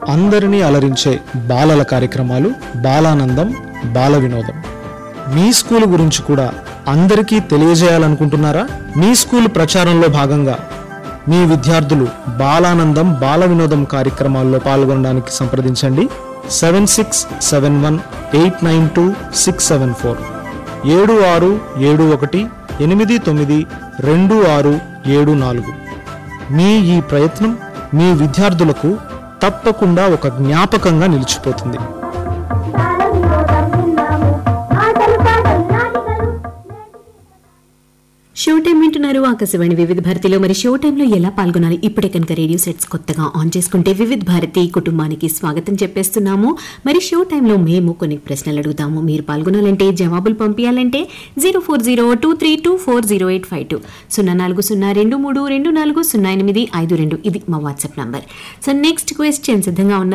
అందరినీ అలరించే బాలల కార్యక్రమాలు బాలానందం బాల వినోదం మీ స్కూల్ గురించి కూడా అందరికీ తెలియజేయాలనుకుంటున్నారా మీ స్కూల్ ప్రచారంలో భాగంగా మీ విద్యార్థులు బాలానందం బాల వినోదం కార్యక్రమాల్లో పాల్గొనడానికి సంప్రదించండి seven six seven one eight nine two six seven four ఏడు ఆరు ఏడు ఒకటి ఎనిమిది తొమ్మిది రెండు ఆరు ఏడు నాలుగు మీ ఈ ప్రయత్నం మీ విద్యార్థులకు తప్పకుండా ఒక జ్ఞాపకంగా నిలిచిపోతుంది బాలవినోదం విన్నాము ఆటలు పాటలు నాటికలు షో టైం వింటున్నారు ఆకాశవాణి వివిధ భారతిలో మరి షో టైంలో ఎలా పాల్గొనాలి ఇప్పుడే కనుక రేడియో సెట్స్ కొత్తగా ఆన్ చేసుకుంటే వివిధ భారతి కుటుంబానికి స్వాగతం చెప్పేస్తున్నాము మరి షో టైంలో మేము కొన్ని ప్రశ్నలు అడుగుతాము మీరు పాల్గొనాలంటే జవాబులు పంపించాలంటే zero four zero two three two four zero eight five two సున్నా నాలుగు సున్నా రెండు మూడు రెండు నాలుగు సున్నా ఎనిమిది ఐదు రెండు ఇది మా WhatsApp number so next question సిద్ధంగా ఉన్న